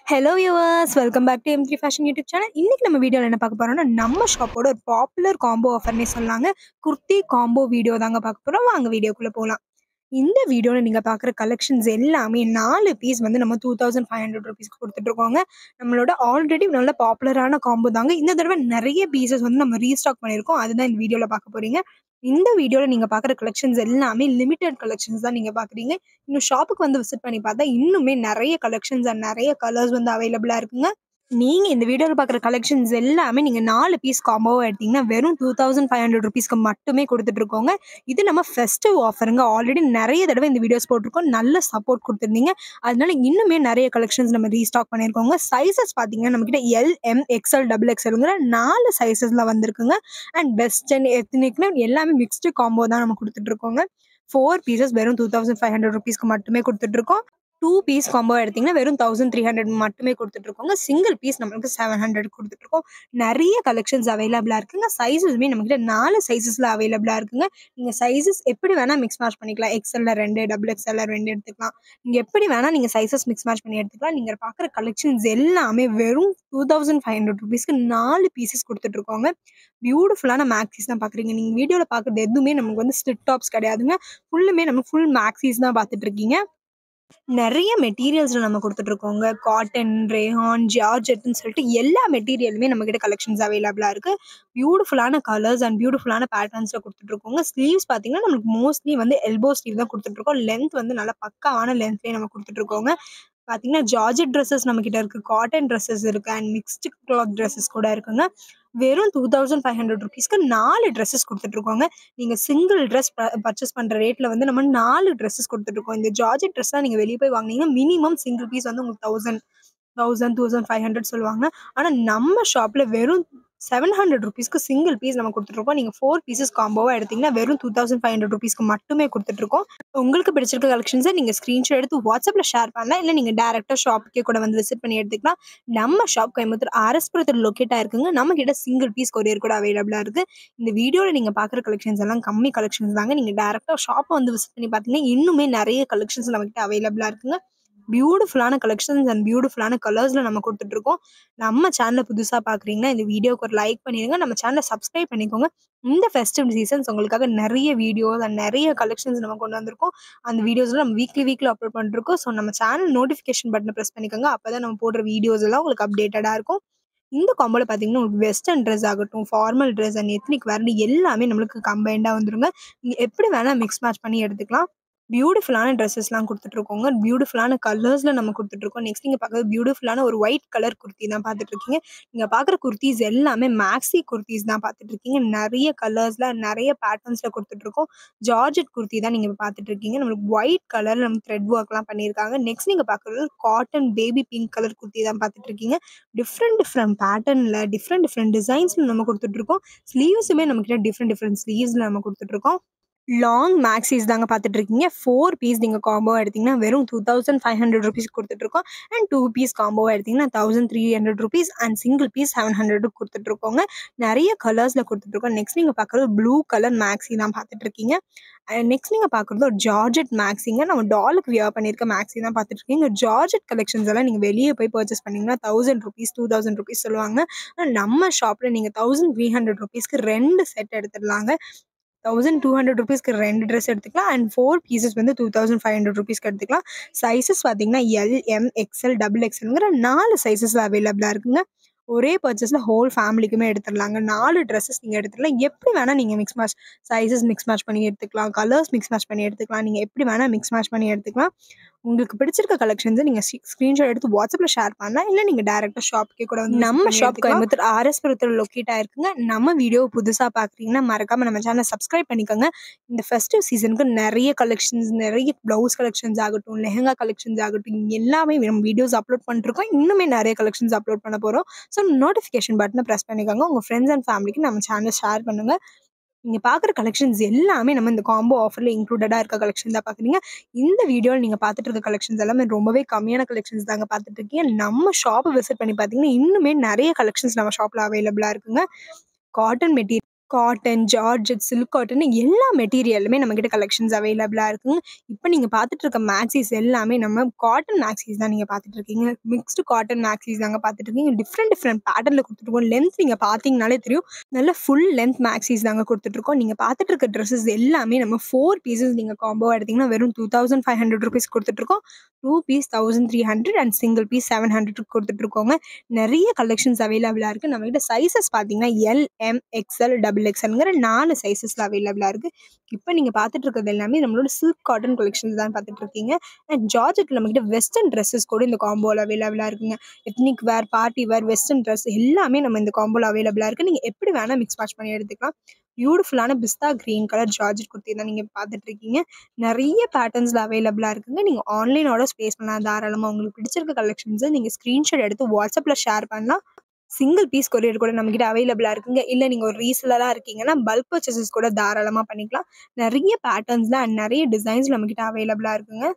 Hello viewers welcome back to M three fashion YouTube channel இன்னைக்கு நம்ம வீடியோவில் என்ன பார்க்க போறோம்னா நம்ம ஷாப்போட ஒரு பாப்புலர் காம்போ ஆஃபர்னே சொல்லாங்க குர்த்தி காம்போ வீடியோ தாங்க பார்க்க போகிறோம் வாங்க வீடியோக்குள்ளே போகலாம் இந்த வீடியோவில் நீங்கள் பார்க்குற கலெக்ஷன்ஸ் எல்லாமே நாலு பீஸ் வந்து நம்ம டூ தௌசண்ட் ஃபைவ் ஹண்ட்ரட் ருபீஸ்க்கு கொடுத்துட்ருக்கோங்க நம்மளோட ஆல்ரெடி நல்ல பாப்புலரான காம்போ தாங்க இந்த தடவை நிறைய பீசஸ் வந்து நம்ம ரீஸ்டாக் பண்ணியிருக்கோம் அதுதான் இந்த வீடியோவில் பார்க்க போகிறீங்க இந்த வீடியோவில் நீங்கள் பார்க்குற கலெக்ஷன்ஸ் எல்லாமே லிமிட்டட் கலெக்ஷன்ஸ் தான் நீங்கள் பார்க்குறீங்க இன்னும் ஷாப்புக்கு வந்து விசிட் பண்ணி பார்த்தா இன்னுமே நிறைய கலெக்ஷன்ஸ் அண்ட் நிறைய கலர்ஸ் வந்து அவைலபிளாக இருக்குங்க நீங்கள் இந்த வீடியோவில் பார்க்குற கலெக்ஷன்ஸ் எல்லாமே நீங்கள் நாலு பீஸ் காம்போவாக எடுத்தீங்கன்னா வெறும் டூ தௌசண்ட் ஃபைவ் ஹண்ட்ரட் ருபீஸ்க்கு மட்டுமே கொடுத்துட்ருக்கோங்க இது நம்ம ஃபெஸ்டிவ் ஆஃபருங்க ஆல்ரெடி நிறைய தடவை இந்த வீடியோஸ் போட்டிருக்கோம் நல்ல சப்போர்ட் கொடுத்துருந்தீங்க அதனால இன்னுமே நிறைய கலெக்ஷன்ஸ் நம்ம ரீஸ்டாக் பண்ணியிருக்கோங்க சைஸஸ் பார்த்தீங்கன்னா நம்மக்கிட்ட எல் எம் எக்ஸ்எல் டபுள் எக்ஸ்எல்ங்கிற நாலு சைஸஸில் வந்திருக்குங்க அண்ட் வெஸ்டர்ன் எத்னிக்னு எல்லாமே மிக்ஸ்டு காம்போ தான் நம்ம கொடுத்துட்ருக்கோங்க ஃபோர் பீசஸ் வெறும் டூ தௌசண்ட் ஃபைவ் ஹண்ட்ரட் ருபீஸ்க்கு மட்டுமே கொடுத்துட்ருக்கோம் டூ பீஸ் காம்போ எடுத்தீங்கன்னா வெறும் தௌசண்ட் த்ரீ ஹண்ட்ரட் மட்டுமே கொடுத்துட்ருக்கோங்க சிங்கிள் பீஸ் நம்மளுக்கு செவன் ஹண்ட்ரட் கொடுத்துட்ருக்கோம் நிறைய கலெக்ஷன்ஸ் அவைலபிளாக இருக்குங்க சைஸஸுமே நம்மக்கிட்ட நாலு சைஸஸில் அவைலபிளாக இருக்குங்க நீங்கள் சைஸஸ் எப்படி வேணால் மிக்ஸ் மேட்ச் பண்ணிக்கலாம் எக்ஸ்எல்ல ரெண்டு டபுள் எக்ஸ்எல்ல ரெண்டு எடுத்துக்கலாம் நீங்கள் எப்படி வேணால் நீங்கள் சைஸஸ் மிக்ஸ் மேட்ச் பண்ணி எடுத்துக்கலாம் நீங்கள் பார்க்குற கலெக்ஷன்ஸ் எல்லாமே வெறும் டூ தௌசண்ட் ஃபைவ் ஹண்ட்ரட் ருபீஸ்க்கு நாலு பீசஸ் கொடுத்துட்ருக்கோங்க பியூட்டிஃபுல்லான மேக்ஸிஸ் தான் பார்க்குறீங்க நீங்கள் வீடியோவில் பார்க்குறது எதுவுமே நமக்கு வந்து ஸ்லிட் டாப்ஸ் கிடையாதுங்க ஃபுல்லுமே நம்ம ஃபுல் மேக்ஸிஸ் தான் பார்த்துட்டு இருக்கீங்க நிறைய மெட்டீரியல்ஸில் நம்ம கொடுத்துட்ருக்கோங்க காட்டன் ரேஹான் ஜார்ஜெட்னு சொல்லிட்டு எல்லா மெட்டீரியலுமே நம்மக்கிட்ட கலெக்ஷன்ஸ் அவைலபிளாக இருக்குது பியூட்டிஃபுல்லான கலர்ஸ் அண்ட் பியூட்டிஃபுல்லான பேட்டர்ன்ஸில் கொடுத்துட்ருக்கோங்க ஸ்லீவ்ஸ் பார்த்தீங்கன்னா நம்மளுக்கு மோஸ்ட்லி வந்து எல்போ ஸ்லீவ் தான் கொடுத்துட்ருக்கோம் லென்த் வந்து நல்லா பக்காவான லென்த்லேயே நம்ம கொடுத்துட்ருக்கோங்க பார்த்தீங்கன்னா ஜார்ஜெட் ட்ரெஸ்ஸஸ் நம்மக்கிட்ட இருக்குது காட்டன் ட்ரெஸ்ஸஸ் இருக்குது அண்ட் மிக்ஸ்டு கிளாத் ட்ரெஸ்ஸஸ் கூட இருக்குங்க வெறும் டூ தௌசண்ட் ஃபைவ் ஹண்ட்ரட் ருபீஸ்க்கு நாலு ட்ரெஸ்ஸஸ் கொடுத்துட்ருக்கோங்க நீங்கள் சிங்கிள் ட்ரெஸ் பர்ச்சேஸ் பண்ணுற ரேட்டில் வந்து நம்ம நாலு ட்ரெஸ்ஸஸ் கொடுத்துட்ருக்கோம் இந்த ஜார்ஜெட் ட்ரெஸ்லாம் நீங்கள் வெளியே போய் வாங்கினீங்கன்னா மினிமம் சிங்கிள் பீஸ் வந்து உங்களுக்கு thousand thousand thousand five hundred சொல்லுவாங்க ஆனால் நம்ம ஷாப்பில் வெறும் செவன் ஹண்ட்ரட் ருபீஸ்க்கு சிங்கிள் பீஸ் நம்ம கொடுத்துட்ருக்கோம் நீங்கள் ஃபோர் பீசஸ் காம்போவாக எடுத்தீங்கன்னா வெறும் டூ தௌசண்ட் ஃபைவ் ஹண்ட்ரட் ருபீஸ்க்கு மட்டுமே கொடுத்துட்ருக்கோம் உங்களுக்கு பிடிச்சிருக்க கலெக்ஷன்ஸை நீங்கள் ஸ்க்ரீன்ஷாட் எடுத்து வாட்ஸ்அப்பில் ஷேர் பண்ணலாம் இல்லை நீங்கள் டேரெக்டாக ஷாப்புக்கே கூட வந்து விசிட் பண்ணி எடுத்துக்கலாம் நம்ம ஷாப் கோயம்புத்தூர் ஆர்எஸ்புரத்தில் லொக்கேட் ஆயிருக்குங்க நம்ம கிட்ட சிங்கிள் பீஸ் கொரியர் கூட அவைலபிளாக இருக்குது இந்த வீடியோவில் நீங்கள் பார்க்குற கலெக்ஷன்ஸ் எல்லாம் கம்மி கலெக்ஷன்ஸ் தாங்க நீங்கள் டேரெக்டாக ஷாப்பை வந்து விசிட் பண்ணி பார்த்தீங்கன்னா இன்னுமே நிறைய கலெக்ஷன்ஸ் நம்மகிட்ட அவைலபிளாக இருக்குங்க பியூட்டிஃபுல்லான கலெக்ஷன்ஸ் அண்ட் பியூட்டிஃபுல்லான கலர்ஸில் நம்ம கொடுத்துட்ருக்கோம் நம்ம சேனலை புதுசாக பார்க்குறீங்கன்னா இந்த வீடியோக்கு ஒரு லைக் பண்ணிடுங்க நம்ம சேனலை சப்ஸ்கிரைப் பண்ணிக்கோங்க இந்த ஃபெஸ்டிவ் சீசன்ஸ் உங்களுக்காக நிறைய வீடியோஸ் அண்ட் நிறைய கலெக்ஷன்ஸ் நம்ம கொண்டு வந்திருக்கோம் அந்த வீடியோஸ்லாம் நம்ம வீக்லி வீக்லி அப்லோட் பண்ணிருக்கோம் ஸோ நம்ம சேனல் நோட்டிஃபிகேஷன் பட்டனை ப்ரெஸ் பண்ணிக்கோங்க அப்போ தான் நம்ம போடுற வீடியோஸ் எல்லாம் உங்களுக்கு அப்டேட்டடாக இருக்கும் இந்த காம்போவில் பார்த்தீங்கன்னா உங்களுக்கு வெஸ்டர்ன் ட்ரெஸ் ஆகட்டும் ஃபார்மல் ட்ரெஸ் அண்ட் எத்னிக் வேறு எல்லாமே நம்மளுக்கு கம்பைண்டாக வந்துருங்க நீங்கள் எப்படி வேணால் மிக்ஸ் மேட்ச் பண்ணி எடுத்துக்கலாம் பியூட்டிஃபுல்லான ட்ரெஸ்ஸஸ்லாம் கொடுத்துட்ருக்கோங்க பியூட்டிஃபுல்லான கலர்ஸில் நம்ம கொடுத்துட்ருக்கோம் நெக்ஸ்ட் நீங்கள் பார்க்குறது பியூட்டிஃபுல்லான ஒரு ஒயிட் கலர் குர்த்தி தான் பார்த்துட்ருக்கீங்க நீங்கள் பார்க்குற குர்த்திஸ் எல்லாமே மேக்ஸி குர்த்திஸ் தான் பார்த்துட்ருக்கீங்க நிறைய கலர்ஸில் நிறைய பேட்டர்ன்ஸில் கொடுத்துட்ருக்கோம் ஜார்ஜெட் குர்த்தி தான் நீங்கள் பார்த்துட்ருக்கீங்க நம்மளுக்கு ஒயிட் கலரில் நம்ம த்ரெட் ஒர்க்லாம் பண்ணியிருக்காங்க நெக்ஸ்ட் நீங்கள் பார்க்குறது cotton baby pink colour kurti தான் பார்த்துட்ருக்கீங்க டிஃப்ரெண்ட் டிஃப்ரெண்ட் பேட்டர்னில் டிஃப்ரெண்ட் டிஃப்ரெண்ட் டிசைன்ஸில் நம்ம கொடுத்துட்ருக்கோம் ஸ்லீவ்ஸுமே நம்மக்கிட்ட டிஃப்ரெண்ட் டிஃப்ரெண்ட் ஸ்லீவ்ஸில் நம்ம கொடுத்துட்ருக்கோம் லாங் மேக்ஸிஸ் தாங்க பார்த்துட்டு இருக்கீங்க ஃபோர் பீஸ் நீங்கள் காம்போ எடுத்திங்கன்னா வெறும் two thousand five hundred rupees கொடுத்துட்ருக்கோம் அண்ட் டூ பீஸ் காம்போ எடுத்திங்கன்னா thousand three hundred rupees and single piece seven hundred கொடுத்துட்ருக்கோங்க நிறைய கலர்ஸில் கொடுத்துட்ருக்கோம் நெக்ஸ்ட் நீங்கள் பார்க்குறது ப்ளூ கலர் மேக்ஸி தான் பார்த்துட்ருக்கீங்க நெக்ஸ்ட் நீங்கள் பார்க்குறது ஒரு ஜார்ஜெட் மேக்ஸிங்க நம்ம டாலுக்கு வியர் பண்ணியிருக்க மேக்ஸி தான் பார்த்துட்ருக்கீங்க ஜார்ஜெட் கலெக்ஷன்ஸ் எல்லாம் நீங்கள் வெளியே போய் பர்ச்சேஸ் பண்ணிங்கன்னா thousand rupees two thousand rupees சொல்லுவாங்க ஆனால் நம்ம ஷாப்பில் நீங்கள் தௌசண்ட் த்ரீ ஹண்ட்ரட் ருபீஸ்க்கு ரெண்டு செட் எடுத்துடலாங்க தௌசண்ட் டூ ஹண்ட்ரட் ருபீஸ்க்கு ரெண்டு ட்ரெஸ் எடுத்துக்கலாம் அண்ட் ஃபோர் பீசஸ் வந்து டூ தௌசண்ட் ஃபைவ் ஹண்ட்ரட் ருபீஸ்க்கு எடுத்துக்கலாம் சைஸஸ் பார்த்தீங்கன்னா எல் எம் எக்ஸ்எல் டபுள் எக்ஸ்எல்ங்கிற நாலு சைஸஸில் அவைலபிளாக இருக்குங்க ஒரே பர்ச்சேஸில் ஹோல் ஃபேமிலிக்குமே எடுத்துடலாங்க நாலு ட்ரெஸ்ஸஸ் நீங்கள் எடுத்துடலாம் எப்படி வேணால் நீங்கள் mix match sizes mix match பண்ணி எடுத்துக்கலாம் கலர்ஸ் மிக்ஸ் மேட்ச் பண்ணி எடுத்துக்கலாம் நீங்கள் எப்படி வேணால் மிக்ஸ் மேட்ச் பண்ணி எடுத்துக்கலாம் உங்களுக்கு பிடிச்சிருக்க கலெக்ஷன்ஸை நீங்கள் ஸ்க்ரீன்ஷாட் எடுத்து வாட்ஸ்அப்பில் ஷேர் பண்ணலாம் இல்லை நீங்கள் டேரெக்டாக ஷாப்புக்கே கூட வந்து நம்ம ஷாப் கோயம்புத்தூர் ஆர்எஸ்புரத்தில் லொக்கேட் ஆயிருக்குங்க நம்ம வீடியோ புதுசாக பார்க்குறீங்கன்னா மறக்காமல் நம்ம சேனலை சப்ஸ்கிரைப் பண்ணிக்கோங்க இந்த ஃபெஸ்டிவ் சீசனுக்கு நிறைய கலெக்ஷன்ஸ் நிறைய ப்ளவுஸ் கலெக்ஷன்ஸ் ஆகட்டும் லெஹங்கா கலெக்ஷன்ஸ் ஆகட்டும் எல்லாமே நம்ம வீடியோஸ் அப்லோட் பண்ணிருக்கோம் இன்னுமே நிறைய கலெக்ஷன்ஸ் அப்லோட் பண்ண போகிறோம் ஸோ நோட்டிஃபிகேஷன் பட்டனை ப்ரெஸ் பண்ணிக்கோங்க உங்கள் ஃப்ரெண்ட்ஸ் அண்ட் ஃபேமிலிக்கு நம்ம சேனலை ஷேர் பண்ணுங்கள் நீங்கள் பார்க்குற கலெக்ஷன்ஸ் எல்லாமே நம்ம இந்த காம்போ ஆஃபரில் இன்க்ளூடடாக இருக்க கலெக்ஷன் தான் பார்க்குறீங்க இந்த வீடியோவில் நீங்கள் பார்த்துட்டு இருக்க கலெக்ஷன்ஸ் எல்லாமே ரொம்பவே கம்மியான கலெக்ஷன்ஸ் தாங்க பார்த்துட்டு இருக்கீங்க நம்ம ஷாப்பை விசிட் பண்ணி பார்த்தீங்கன்னா இன்னுமே நிறைய கலெக்ஷன்ஸ் நம்ம ஷாப்பில் அவைலபிளாக இருக்குங்க cotton material cotton, georgette, silk cotton எல்லா மெட்டீரியலுமே நம்மகிட்ட கலெக்ஷன்ஸ் அவைலபிளா இருக்குங்க. இப்ப நீங்க பார்த்துட்டு இருக்க மேக்ஸீஸ் எல்லாமே நம்ம காட்டன் மேக்ஸீஸ் தான் நீங்க பார்த்துட்டு இருக்கீங்க. மிக்ஸ்டு காட்டன் மேக்ஸீஸ் தாங்க பார்த்துட்டு இருக்கீங்க. டிஃப்ரெண்ட் டிஃப்ரெண்ட் பேட்டர்ன்ல குடுத்துட்டுருக்கோம். லென்த் நீங்க பார்த்தீங்கனாலே தெரியும். நல்ல ஃபுல் லென்த் மேக்ஸீஸ் தாங்க குடுத்துட்டுருக்கோம். நீங்க பார்த்துட்டு இருக்க ட்ரெஸ்ஸஸ் எல்லாமே நம்ம 4 பீஸஸ் நீங்க காம்போவா எடுத்தீங்கன்னா வெறும் ரூ. 2500 குடுத்துட்டுருக்கோம். 2 பீஸ் 1300 அண்ட் சிங்கிள் பீஸ் 700 குடுத்துட்டுருக்கோங்க. நெறைய கலெக்ஷன்ஸ் அவைலபிளா இருக்கு. நம்மகிட்ட சைஸஸ் பார்த்தீங்கன்னா எல், எம், எக்ஸ்எல், டபுள் எக்ஸ்எல்ங்கிற 4 சைஸஸ்ல அவைலபிளா இருக்கு. இப்ப நீங்க பார்த்துட்டு இருக்கிறது எல்லாமே நம்மளோட சில்க் காட்டன் கலெக்ஷன்ஸ் தான் பார்த்துட்டு இருக்கீங்க. அண்ட் ஜார்ஜெட்ல நம்மகிட்ட வெஸ்டர்ன் ட்ரெஸ்ஸஸ் கூட இந்த காம்போல அவைலபிளா இருக்குங்க. Ethnic wear, party wear, western dress எல்லாமே நம்ம இந்த காம்போல அவைலபிளா இருக்கு. நீங்க எப்படி வேணா மிக்ஸ் மேட்ச் பண்ணி எடுத்துக்கலாம். பியூட்டிஃபுல்லான pista green colour georgette kurti தான் நீங்க பார்த்துட்டு இருக்கீங்க. நெறைய பேட்டர்ன்ஸ்ல அவைலபிளா இருக்குங்க. நீங்க ஆன்லைன் ஆர்டர்ஸ் பிளேஸ் பண்ணலாம் தாராளமா. உங்களுக்கு பிடிச்சிருக்க கலெக்ஷன்ஸ நீங்க ஸ்கிரீன்ஷாட் எடுத்து WhatsAppல ஷேர் பண்ணலாம். சிங்கிள் பீஸ் கொரியர் கூட நம்மகிட்ட அவைலபிளா இருக்குங்க. இல்ல நீங்க ஒரு ரீசெல்லரா இருக்கீங்கன்னா, பல்க் பர்ச்சேஸஸ் கூட தாராளமா பண்ணிக்கலாம். நெறைய பேட்டர்ன்ஸ்ல அண்ட் நெறைய டிசைன்ஸ் நம்மகிட்ட அவைலபிளா இருக்குங்க.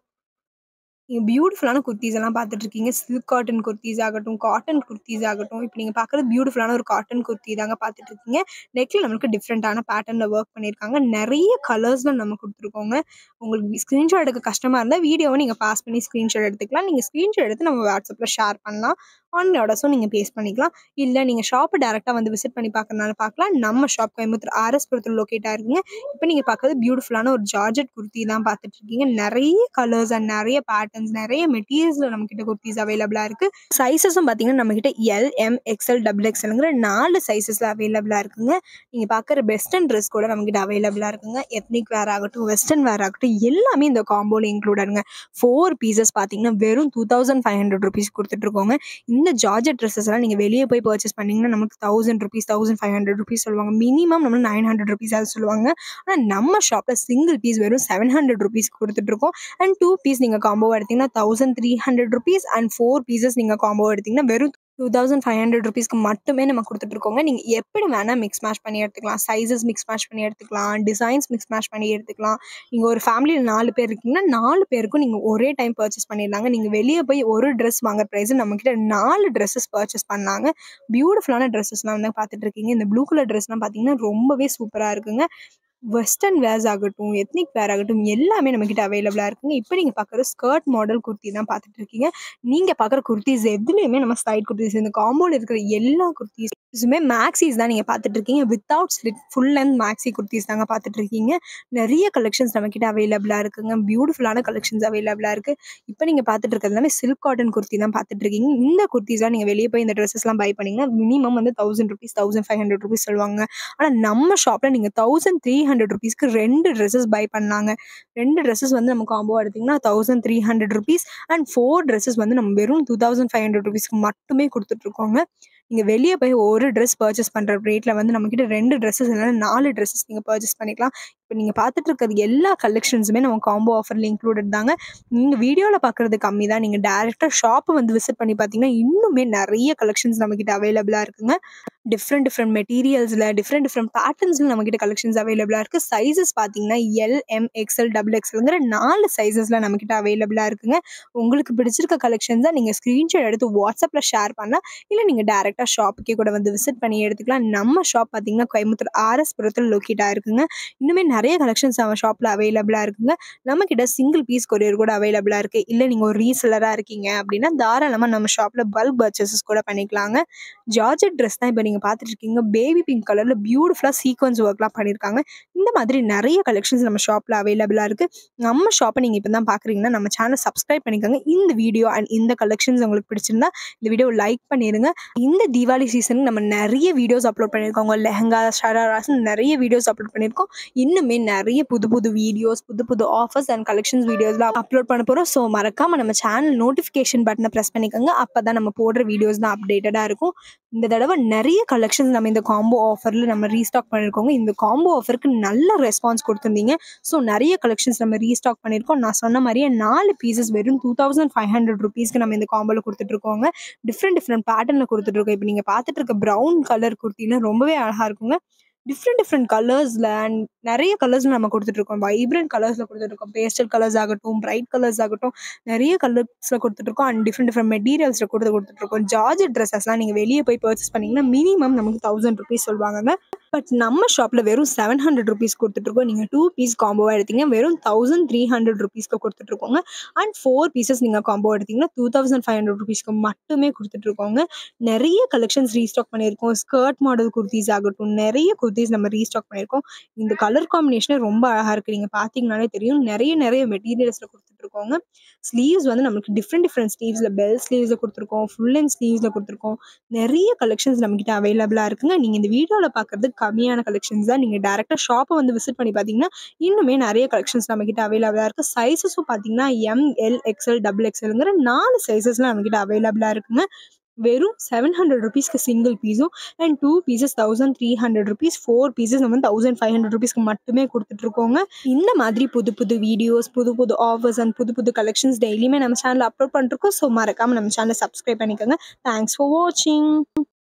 நீங்க பியூட்டிஃபுல்லான குர்தீஸ் எல்லாம் பார்த்துட்டு இருக்கீங்க. சில்க் காட்டன் குர்தீஸ் ஆகட்டும், காட்டன் குர்தீஸ் ஆகட்டும். இப்ப நீங்க பார்க்குறது பியூட்டிஃபுல்லான ஒரு காட்டன் குர்த்தி தாங்க பார்த்துட்டு இருக்கீங்க. நெக்ல நம்மளுக்கு டிஃப்ரெண்டான பேட்டர்ன்ல வொர்க் பண்ணியிருக்காங்க. நெறைய கலர்ஸ்ல நம்ம குடுத்துருக்கோங்க. உங்களுக்கு ஸ்கிரீன்ஷாட் எடுக்க கஷ்டமா இருந்தா வீடியோவ நீங்க பாஸ் பண்ணி ஸ்கிரீன்ஷாட் எடுத்துக்கலாம். நீங்க ஸ்கிரீன்ஷாட் எடுத்து நம்ம WhatsAppல ஷேர் பண்ணலாம். ஆன்லைன் ஆர்டர்ஸும் நீங்க பிளேஸ் பண்ணிக்கலாம். இல்ல நீங்க ஷாப்ப டைரக்ட்டா வந்து விசிட் பண்ணி பார்க்கறனாலும் பார்க்கலாம். நம்ம ஷாப் கோயம்புத்தூர் ஆர்எஸ் புரத்துல லொகேட் ஆயிருக்குங்க. இப்ப நீங்க பார்க்குறது பியூட்டிஃபுல்லான ஒரு ஜார்ஜெட் குர்த்தி தான் பார்த்துட்டு இருக்கீங்க. நெறைய கலர்ஸ் அண்ட் நெறைய பேட்டர்ன்ஸ், நெறைய மெட்டீரியல்ஸ்ல நம்மகிட்ட குர்தீஸ் அவைலபிளா இருக்கு. சைஸஸும் பார்த்தீங்கன்னா, நம்மகிட்ட எல், எம், எக்ஸ்எல், டபுள் எக்ஸ்எல்ங்கிற 4 சைஸஸ்ல அவைலபிளா இருக்குங்க. நீங்க பார்க்குற வெஸ்டர்ன் ட்ரெஸ் கூட நம்மகிட்ட அவைலபிளா இருக்குங்க. எத்னிக் வேர் ஆகட்டும், வெஸ்டர்ன் வேர் ஆகட்டும் எல்லாமே இந்த காம்போல இன்க்ளூடடுங்க. 4 பீஸஸ் பார்த்தீங்கன்னா, வெறும் ரூ. 2500 குடுத்துட்டுருக்கோங்க. இந்த ஜார்ஜெட் ட்ரெஸஸ்லாம் நீங்க வெளிய போய் பர்ச்சேஸ் பண்ணீங்கன்னா, நமக்கு ரூ. 1000 ரூ. 1500 சொல்லுவாங்க. மினிமம் நம்ம ரூ. 900 ஆவது சொல்லுவாங்க. ஆனா நம்ம ஷாப்ல சிங்கிள் பீஸ் வெறும் ரூ. 700 குடுத்துட்டுருக்கோம். அண்ட் 2 பீஸ் நீங்க காம்போவா எடுத்தீங்கன்னா, ரூ. 1300 அண்ட் 4 பீஸஸ் நீங்க காம்போவா எடுத்தீங்கன்னா, வெறும் ரூ. 2500க்கு மட்டுமே நம்ம குடுத்துட்டுருக்கோங்க. நீங்க எப்படி வேணா மிக்ஸ் மேட்ச் பண்ணி எடுத்துக்கலாம். சைஸஸ் மிக்ஸ் மேட்ச் பண்ணி எடுத்துக்கலாம். டிசைன்ஸ் மிக்ஸ் மேட்ச் பண்ணி எடுத்துக்கலாம். நீங்க ஒரு ஃபேமிலில 4 பேர் இருக்கீங்கன்னா, 4 பேருக்கும் நீங்க ஒரே டைம் பர்ச்சேஸ் பண்ணிடலாங்க. நீங்க வெளிய போய் ஒரு ட்ரெஸ் வாங்குற பிரைஸ் நம்மகிட்ட 4 ட்ரெஸஸ் பர்ச்சேஸ் பண்ணலாங்க. பியூட்டிஃபுல்லான ட்ரெஸஸ்லாம் வந்து பார்த்துட்டு இருக்கீங்க. இந்த ப்ளூ கலர் ட்ரெஸ்லாம் பார்த்தீங்கன்னா, ரொம்பவே சூப்பரா இருக்குங்க. வெஸ்டர்ன் வேர்ஸ் ஆகட்டும், எத்னிக் வேர் ஆகட்டும் எல்லாமே நம்மகிட்ட அவைலபிளா இருக்குங்க. இப்ப நீங்க பார்க்குறது ஸ்கர்ட் மாடல் குர்த்தி தான் பார்த்துட்டு இருக்கீங்க. நீங்க பார்க்குற குர்தீஸ் எதுலயுமே நம்ம சைட் குர்தீஸ் இந்த காம்போல இருக்கிற எல்லா குர்தீஸுமே மேக்ஸீஸ் தான் நீங்க பார்த்துட்டு இருக்கீங்க. Without slit full length maxi kurtis தாங்க பார்த்துட்டு இருக்கீங்க. நெறைய கலெக்ஷன்ஸ் நம்மகிட்ட அவைலபிளா இருக்குங்க. பியூட்டிஃபுல்லான கலெக்ஷன்ஸ் அவைலபிளா இருக்கு. இப்ப நீங்க பார்த்துட்டு இருக்கிறது எல்லாமே சில்க் காட்டன் குர்த்தி தான் பார்த்துட்டு இருக்கீங்க. இந்த குர்தீஸ்லாம் நீங்க வெளிய போய் இந்த ட்ரெஸஸ்லாம் பை பண்ணீங்கன்னா, மினிமம் வந்து ரூ. 1000 ரூ. 1500 சொல்லுவாங்க. ஆனா நம்ம ஷாப்ல நீங்க ரூ. 1300க்கு 2 ட்ரெஸஸ் பை பண்ணலாங்க. 2 ட்ரெஸஸ் வந்து நம்ம காம்போவா எடுத்தீங்கன்னா, ரூ. 1300 அண்ட் 4 ட்ரெஸஸ் வந்து நம்ம வெறும் ரூ. 2500க்கு மட்டுமே குடுத்துட்டுருக்கோங்க. நீங்க வெளிய போய் ஒரு ட்ரெஸ் பர்ச்சேஸ் பண்ற ரேட்ல வந்து நம்மகிட்ட 2 ட்ரெஸஸ் இல்லன்னா 4 ட்ரெஸஸ் நீங்க பர்ச்சேஸ் பண்ணிக்கலாம். இப்ப நீங்க பார்த்துட்டு இருக்கிறது எல்லா கலெக்ஷன்ஸுமே நம்ம காம்போ ஆஃபர்ல இன்க்ளூடட் தாங்க. நீங்க வீடியோல பார்க்குறது கம்மி தான். நீங்க டைரக்ட்டா ஷாப்ப வந்து விசிட் பண்ணி பார்த்தீங்கன்னா, இன்னுமே நெறைய கலெக்ஷன்ஸ் நம்மகிட்ட அவைலபிளா இருக்குங்க. டிஃப்ரெண்ட் டிஃப்ரெண்ட் மெட்டீரியல்ஸ்ல, டிஃப்ரெண்ட் டிஃப்ரெண்ட் பேட்டர்ன்ஸ்ல நம்மகிட்ட கலெக்ஷன்ஸ் அவைலபிளா இருக்கு. சைஸஸ் பார்த்தீங்கன்னா, எல், எம், எக்ஸ்எல், டபுள் எக்ஸ்எல்ங்கிற 4 சைஸஸ்ல நம்மகிட்ட அவைலபிளா இருக்குங்க. உங்களுக்கு பிடிச்சிருக்க கலெக்ஷன்ஸ நீங்க ஸ்கிரீன்ஷாட் எடுத்து WhatsAppல ஷேர் பண்ணலாம். இல்ல நீங்க டைரக்ட்டா ஷாப்புக்கே கூட வந்து விசிட் பண்ணி எடுத்துக்கலாம். நம்ம ஷாப் பார்த்தீங்கன்னா, கோயம்புத்தூர் ஆர்எஸ் புரத்துல லொகேட் ஆயிருக்குங்க. இன்னுமே நெறைய கலெக்ஷன்ஸ் நம்ம ஷாப்ல அவைலபிளா இருக்குங்க. நம்மகிட்ட சிங்கிள் பீஸ் கொரியர் கூட அவைலபிளா இருக்கு. இல்ல நீங்க ஒரு ரீசெல்லரா இருக்கீங்க அப்படின்னா, தாராளமா நம்ம ஷாப்ல பல்க் பர்ச்சேஸஸ் கூட பண்ணிக்கலாங்க. ஜார்ஜெட் ட்ரெஸ் தான் இப்ப நீங்க பார்த்துட்டு இருக்கீங்க. பேபி பிங்க் கலர்ல பியூட்டிஃபுல்லா சீக்வென்ஸ் ஒர்க்லாம் பண்ணியிருக்காங்க. இந்த மாதிரி நெறைய கலெக்ஷன்ஸ் நம்ம ஷாப்ல அவைலபிளா இருக்கு. நம்ம ஷாப்ப நீங்க இப்ப தான் பார்க்குறீங்கன்னா, நம்ம சேனல் சப்ஸ்கிரைப் பண்ணிக்கோங்க. இந்த வீடியோ அண்ட் இந்த கலெக்ஷன்ஸ் உங்களுக்கு பிடிச்சிருந்தா, இந்த வீடியோவ லைக் பண்ணிருங்க. இந்த தீபாவளி சீசனுக்கு நம்ம நெறைய வீடியோஸ் அப்லோட் பண்ணியிருக்கோங்க. லெஹங்கா, ஷராராஸ்ன்னு நெறைய வீடியோஸ் அப்லோட் பண்ணியிருக்கோம். இன்னுமே நெறைய புது புது வீடியோஸ், புது புது ஆஃபர்ஸ் அண்ட் கலெக்ஷன்ஸ் வீடியோஸ்லாம் அப்லோட் பண்ண போறோம். ஸோ மறக்காம நம்ம சேனல் நோட்டிஃபிகேஷன் பட்டன பிரஸ் பண்ணிக்கோங்க. அப்பதான் நம்ம போடுற வீடியோஸ் தான் அப்டேட்டடா இருக்கும். இந்த தடவ நெறைய கலெக்ஷன்ஸ் நம்ம இந்த காம்போ ஆஃபர்ல நம்ம ரீஸ்டாக் பண்ணியிருக்கோங்க. இந்த காம்போ ஆஃபருக்கு நல்ல ரெஸ்பான்ஸ் குடுத்திருந்தீங்க. ஸோ நெறைய கலெக்ஷன்ஸ் நம்ம ரீஸ்டாக் பண்ணியிருக்கோம். நான் சொன்ன மாரியே 4 பீஸஸ் வெறும் ரூ. 2500க்கு நம்ம இந்த காம்போல குடுத்துட்டுருக்கோங்க. டிஃப்ரெண்ட் டிஃப்ரெண்ட் பேட்டர்ன்ல குடுத்துட்டுருக்கோம். இப்ப நீங்க பார்த்துட்டு இருக்க ப்ரவுன் கலர் குர்த்திலாம் ரொம்பவே அழகா இருக்குங்க. டிஃப்ரெண்ட் டிஃப்ரெண்ட் கலர்ஸ்ல அண்ட் நெறைய கலர்ஸ்ல நம்ம குடுத்துட்டுருக்கோம். வைப்ரண்ட் கலர்ஸ்ல குடுத்துட்டுருக்கோம். பேஸ்டல் கலர்ஸ் ஆகட்டும், பிரைட் கலர்ஸ் ஆகட்டும், நெறைய கலர்ஸ்ல குடுத்துட்டுருக்கோம். அண்ட் டிஃப்ரெண்ட் டிஃப்ரெண்ட் மெட்டீரியல்ஸ்ல கூட குடுத்துட்டுருக்கோம். ஜார்ஜெட் ட்ரெஸஸ்லாம் நீங்க வெளிய போய் பர்ச்சேஸ் பண்ணீங்கன்னா, மினிமம் நமக்கு ரூ. 1000 சொல்லுவாங்கங்க. பட் நம்ம ஷாப்பில் வெறும் செவன் ஹண்ட்ரட் ருபீஸ் கொடுத்துட்ருக்கோம் நீங்கள் டூ பீஸ் காம்போவாக எடுத்தீங்க வெறும் தௌசண்ட் த்ரீ ஹண்ட்ரட் ருபீஸ்க்கு கொடுத்துட்ருக்கோங்க அண்ட் ஃபோர் பீசஸ் நீங்கள் காம்போ எடுத்தீங்கன்னா டூ தௌசண்ட் ஃபைவ் ஹண்ட்ரட் ருபீஸ்க்கு மட்டுமே கொடுத்துட்ருக்கோங்க நிறைய கலெக்ஷன்ஸ் ரீஸ்டாக் பண்ணியிருக்கோம் ஸ்கர்ட் மாடல் குர்த்திஸ் ஆகட்டும் நிறைய குர்த்திஸ் நம்ம ரீஸ்டாக் பண்ணியிருக்கோம் இந்த கலர் காம்பினேஷனே ரொம்ப அழகாக இருக்குது நீங்கள் பார்த்தீங்கனாலே தெரியும் நிறைய நிறைய மெட்டீரியல்ஸில் கொடுத்துட்ருக்கோங்க ஸ்லீவ்ஸ் வந்து நமக்கு டிஃப்ரெண்ட் டிஃப்ரெண்ட் ஸ்லீவ்ஸில் பெல் ஸ்லீவ்ஸில் கொடுத்துருக்கோம் ஃபுல் அண்ட் ஸ்லீவ்ஸில் கொடுத்துருக்கோம் நிறைய கலெக்ஷன்ஸ் நம்மக்கிட்ட அவைலபிளாக இருக்குங்க நீங்கள் இந்த வீடியோவில் பார்க்குறது கம்மியான கலெக்ஷன்ஸ் தான் நீங்கள் டேரெக்டாக ஷாப்பை வந்து விசிட் பண்ணி பார்த்தீங்கன்னா இன்னுமே நிறைய கலெக்ஷன்ஸ் நம்மக்கிட்ட அவைலபிளாக இருக்குது சைஸஸும் பார்த்தீங்கன்னா எம் எல் எக்ஸ்எல் டபுள் எக்ஸ்எல்ங்கிற நாலு சைஸஸ்லாம் நம்மக்கிட்ட அவைலபிளாக இருக்குங்க வெறும் செவன் ஹண்ட்ரட் ருபீஸ்க்கு சிங்கிள் பீஸும் and two pieces thousand three hundred rupees four pieces நம்ம தௌசண்ட் ஃபைவ் ஹண்ட்ரட் ருபீஸ்க்கு மட்டுமே கொடுத்துட்ருக்கோங்க இந்த மாதிரி புது புது வீடியோஸ் புது புது ஆஃபர்ஸ் அண்ட் புது புது கலெக்ஷன்ஸ் டெய்லியுமே நம்ம சேனலில் அப்லோட் பண்ணிருக்கோம் ஸோ மறக்காமல் நம்ம சேனலை சப்ஸ்கிரைப் பண்ணிக்கோங்க தேங்க்ஸ் ஃபார் வாட்சிங்